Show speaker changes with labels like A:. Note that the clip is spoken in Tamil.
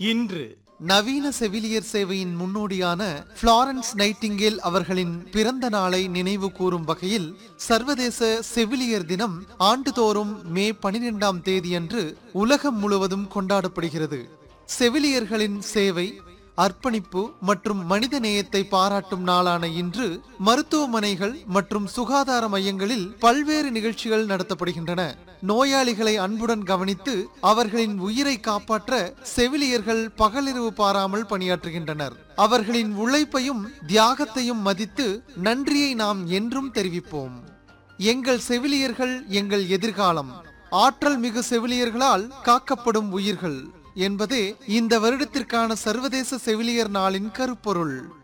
A: இன்று
B: நவீன செவிலியர் சேவையின் முன்னோடியான பிளாரன்ஸ் நைட்டிங்கேல் அவர்களின் பிறந்த நாளை நினைவு கூறும் வகையில் சர்வதேச செவிலியர் தினம் ஆண்டுதோறும் மே பனிரெண்டாம் தேதியன்று உலகம் முழுவதும் கொண்டாடப்படுகிறது செவிலியர்களின் சேவை அர்ப்பணிப்பு மற்றும் மனித நேயத்தை பாராட்டும் நாளான இன்று மருத்துவமனைகள் மற்றும் சுகாதார மையங்களில் பல்வேறு நிகழ்ச்சிகள் நடத்தப்படுகின்றன நோயாளிகளை அன்புடன் கவனித்து அவர்களின் உயிரை காப்பாற்ற செவிலியர்கள் பகலிரவு பாராமல் பணியாற்றுகின்றனர் அவர்களின் உழைப்பையும் தியாகத்தையும் மதித்து நன்றியை நாம் என்றும் தெரிவிப்போம் எங்கள் செவிலியர்கள் எங்கள் எதிர்காலம் ஆற்றல் மிகு செவிலியர்களால் காக்கப்படும் உயிர்கள் என்பதே இந்த வருடத்திற்கான சர்வதேச செவிலியர் நாளின் கருப்பொருள்